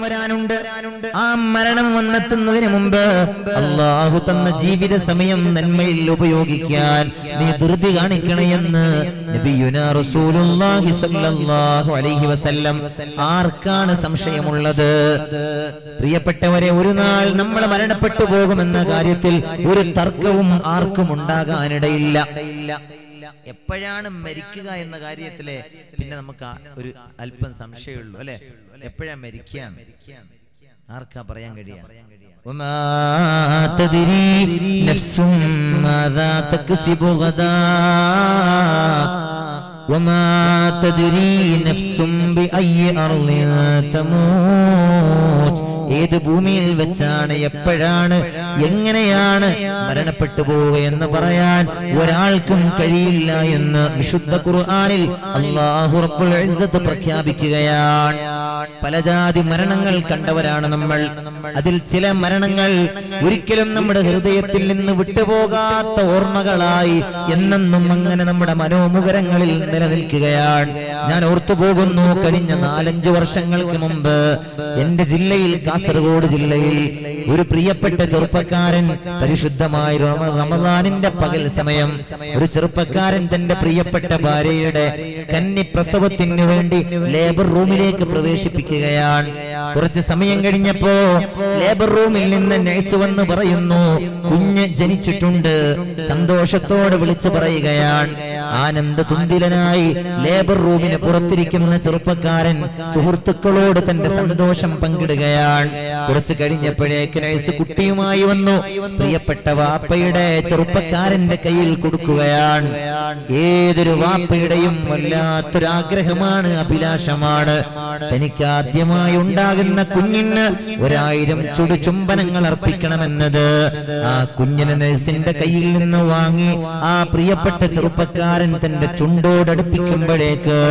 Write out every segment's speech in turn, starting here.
വരാനുണ്ട് ആ മരണം വന്നെത്തുന്നതിന് മുമ്പ് അള്ളാഹു തന്ന ജീവിത സമയം നന്മയിൽ ഉപയോഗിക്കാൻ നീ ധൃതി കാണിക്കണമെന്ന് നബിയുനാ റസൂലുള്ളാഹി സ്വല്ലല്ലാഹു അലൈഹി വസല്ലം ആർക്കാണ് സംശയമുള്ളത് പ്രിയപ്പെട്ടവരെ ഒരു നാൾ നമ്മൾ മരണപ്പെട്ടു പോകുമെന്ന കാര്യത്തിൽ ഒരു തർക്കവും ആർക്കും ഉണ്ടാകാനിടയില്ല എപ്പോഴാണ് മരിക്കുക എന്ന കാര്യത്തിലെ പിന്നെ നമുക്ക് ആ ഒരു അല്പം സംശയമുള്ളൂ അല്ലെ എപ്പോഴാ മരിക്കാൻ ആർക്കാ പറയാൻ കഴിയാ وما تدري نفس ماذا تكسب غدا وما تدري نفس بأي أرض تموت ഏത് ഭൂമിയിൽ വെച്ചാണ് എപ്പോഴാണ് എങ്ങനെയാണ് മരണപ്പെട്ടു പോവുക എന്ന് പറയാൻ ഒരാൾക്കും കഴിയില്ല എന്ന് വിശുദ്ധ ഖുർആനിൽ അല്ലാഹു റബ്ബുൽ ഇസ്സത്ത് പ്രഖ്യാപിക്കുകയാണ് പല ജാതി മരണങ്ങൾ കണ്ടവരാണ് നമ്മൾ അതിൽ ചില മരണങ്ങൾ ഒരിക്കലും നമ്മുടെ ഹൃദയത്തിൽ നിന്ന് വിട്ടുപോകാത്ത ഓർമ്മകളായി എന്നെന്നും അങ്ങനെ നമ്മുടെ മനോമുഖരങ്ങളിൽ നിലനിൽക്കുകയാണ് ഞാൻ ഓർത്തു പോകുന്നു കഴിഞ്ഞ നാലഞ്ചു വർഷങ്ങൾക്ക് മുമ്പ് എന്റെ ജില്ലയിൽ കാസർഗോഡ് ജില്ലയിൽ ഒരു പ്രിയപ്പെട്ട ചെറുപ്പക്കാരൻ പരിശുദ്ധമായ റമ- റമദാനിന്റെ പകൽ സമയം ഒരു ചെറുപ്പക്കാരൻ തന്റെ പ്രിയപ്പെട്ട ഭാര്യയുടെ കന്നി പ്രസവത്തിന് വേണ്ടി ലേബർ റൂമിലേക്ക് പ്രവേശിപ്പിക്കുകയാണ് കുറച്ച് സമയം കഴിഞ്ഞപ്പോ ലേബർ റൂമിൽ നിന്ന് നഴ്സ് വന്ന് പറയുന്നു കുഞ്ഞ് ജനിച്ചിട്ടുണ്ട് സന്തോഷത്തോടെ വിളിച്ചു പറയുകയാണ് ആനന്ദ തുന്തിലനായി ലേബർ റൂമിന് പുറത്തിരിക്കുന്ന ചെറുപ്പക്കാരൻ സുഹൃത്തുക്കളോട് തന്റെ സന്തോഷം പങ്കിടുകയാണ് കുറച്ച് കഴിഞ്ഞപ്പോഴേക്ക് നഴ്സ് കുട്ടിയുമായി വന്നു പ്രിയപ്പെട്ട വാപ്പയുടെ ചെറുപ്പക്കാരന്റെ കയ്യിൽ കൊടുക്കുകയാണ് ഏതൊരു വാപ്പയുടെയും വല്ലാത്തൊരു ആഗ്രഹമാണ് അഭിലാഷമാണ് തനിക്ക് ആദ്യമായി ഉണ്ടാകുന്ന കുഞ്ഞിന് ഒരായിരം ചുടു ചുംബനങ്ങൾ അർപ്പിക്കണമെന്നത് ആ കുഞ്ഞിനെ നഴ്സിന്റെ കയ്യിൽ നിന്ന് വാങ്ങി ആ പ്രിയപ്പെട്ട ചെറുപ്പക്കാരൻ തന്റെ ചുണ്ടോടടുപ്പിക്കുമ്പോഴേക്ക്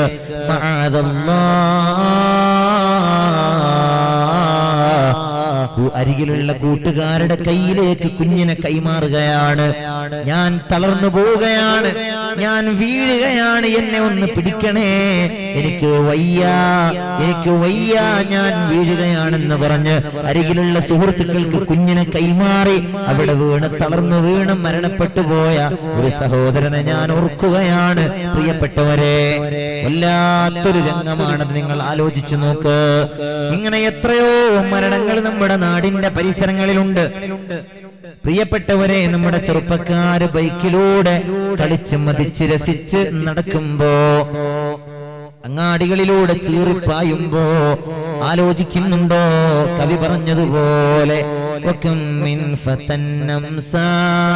മഅദല്ലാഹ് അരികിലുള്ള കൂട്ടുകാരുടെ കയ്യിലേക്ക് കുഞ്ഞിനെ കൈമാറുകയാണ് ഞാൻ തളർന്നു പോവുകയാണ് ഞാൻ വീഴുകയാണ് എന്നെ ഒന്ന് പിടിക്കണേ എനിക്ക് വയ്യ എനിക്ക് വയ്യ ഞാൻ വീഴുകയാണെന്ന് പറഞ്ഞ് അരികിലുള്ള സുഹൃത്തുക്കൾക്ക് കുഞ്ഞിനെ കൈമാറി അവിടെ വീണ് തളർന്നു വീണ് മരണപ്പെട്ടു പോയ ഒരു സഹോദരനെ ഞാൻ ഓർക്കുകയാണ് പ്രിയപ്പെട്ടവരെ വല്ലാത്തൊരു രംഗമാണത് നിങ്ങൾ ആലോചിച്ചു നോക്ക് ഇങ്ങനെ എത്രയോ മരണങ്ങൾ നമ്മുടെ നാടിന്റെ പരിസരങ്ങളിലുണ്ട് പ്രിയപ്പെട്ടവരെ നമ്മുടെ ചെറുപ്പക്കാര് ബൈക്കിലൂടെ കളിച്ച് മതിച്ച് രസിച്ച് നടക്കുമ്പോ അങ്ങാടികളിലൂടെ ചീറിപ്പായുമ്പോ ആലോചിക്കുന്നുണ്ടോ കവി പറഞ്ഞതുപോലെ وكم من فتى نمسا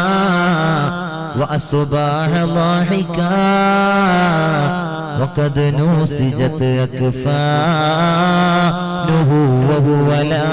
وأصباح ضاحكا وقد نوسجت أكفانه وهو لا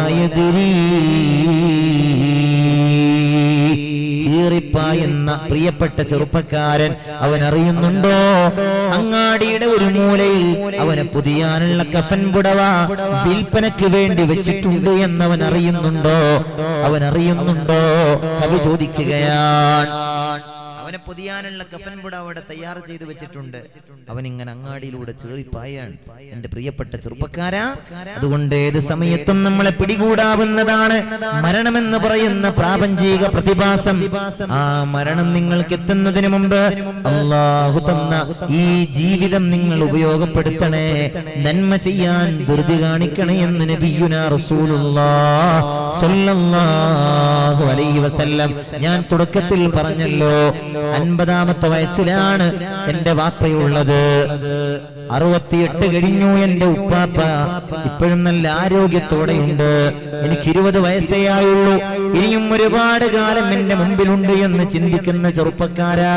يدري ചീറിപ്പായുന്ന പ്രിയപ്പെട്ട ചെറുപ്പക്കാരൻ അവൻ അറിയുന്നുണ്ടോ അങ്ങാടിയുടെ ഒരു മൂലയിൽ അവന് പുതിയാനുള്ള കഫൻ പുടവ വിൽപ്പനക്ക് വേണ്ടി വെച്ചിട്ടുണ്ട് എന്നവൻ അറിയുന്നുണ്ടോ അവൻ അറിയുന്നുണ്ടോ കവി ചോദിക്കുകയാണ് അവനെ പൊതിയാനുള്ള കഫൻ പുട അവിടെ തയ്യാർ ചെയ്തു വെച്ചിട്ടുണ്ട് അവൻ ഇങ്ങനെ അങ്ങാടിയിലൂടെ ചേറിപ്പായാണ് എന്റെ പ്രിയപ്പെട്ട ചെറുപ്പക്കാരാ അതുകൊണ്ട് ഏത് സമയത്തും നമ്മളെ പിടികൂടാവുന്നതാണ് മരണമെന്ന് പറയുന്ന പ്രാപഞ്ചിക പ്രതിഭാസം ആ മരണം നിങ്ങൾക്ക് എത്തുന്നതിന് മുമ്പ് അള്ളാഹു തന്ന ഈ ജീവിതം നിങ്ങൾ ഉപയോഗപ്പെടുത്തണേ നന്മ ചെയ്യാൻ ധൃതി കാണിക്കണേ എന്ന് നബിയുന റസൂലുള്ളാഹ് സ്വല്ലല്ലാഹു അലൈഹി വസല്ലം ഞാൻ തുടക്കത്തിൽ പറഞ്ഞല്ലോ അൻപതാമത്തെ വയസ്സിലാണ് എന്റെ വാപ്പയുള്ളത് അറുപത്തിയെട്ട് കഴിഞ്ഞു എന്റെ ഉപ്പാപ്പ ഇപ്പോഴും നല്ല ആരോഗ്യത്തോടെയുണ്ട് എനിക്ക് ഇരുപത് വയസ്സേ ആയുള്ളൂ ഇനിയും ഒരുപാട് കാലം എന്റെ മുമ്പിലുണ്ട് എന്ന് ചിന്തിക്കുന്ന ചെറുപ്പക്കാരാ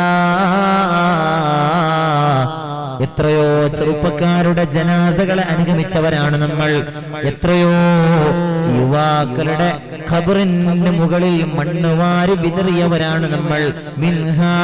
എത്രയോ ചെറുപ്പക്കാരുടെ ജനാസകളെ അനുഗമിച്ചവരാണ് നമ്മൾ എത്രയോ യുവാക്കളുടെ ഖബറിന്റെ മുകളിൽ മണ്ണ് വാരി വിതറിയവരാണ് നമ്മൾ മിൻഹാ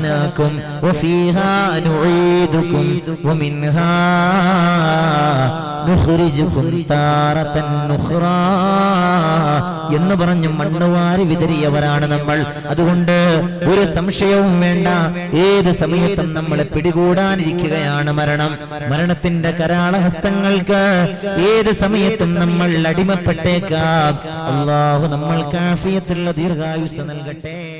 ഖലഖനാകും വഫീഹാ നുഈദുകും വമിൻഹാ നുഖ്രിജുകും താറത്തൻ നുഖ്റാ എന്ന് പറഞ്ഞു മണ്ണുവാരി വിതറിയവരാണ് നമ്മൾ അതുകൊണ്ട് ഒരു സംശയവും വേണ്ട ഏത് സമയത്തും നമ്മളെ പിടികൂടാനിരിക്കുകയാണ് മരണം മരണത്തിന്റെ കരാളഹസ്തങ്ങൾക്ക് ഏത് സമയത്തും നമ്മൾ അടിമപ്പെട്ടേക്കാം അള്ളാഹു നമ്മൾക്ക് ആഫിയത്തുള്ള ദീർഘായുസ് നൽകട്ടെ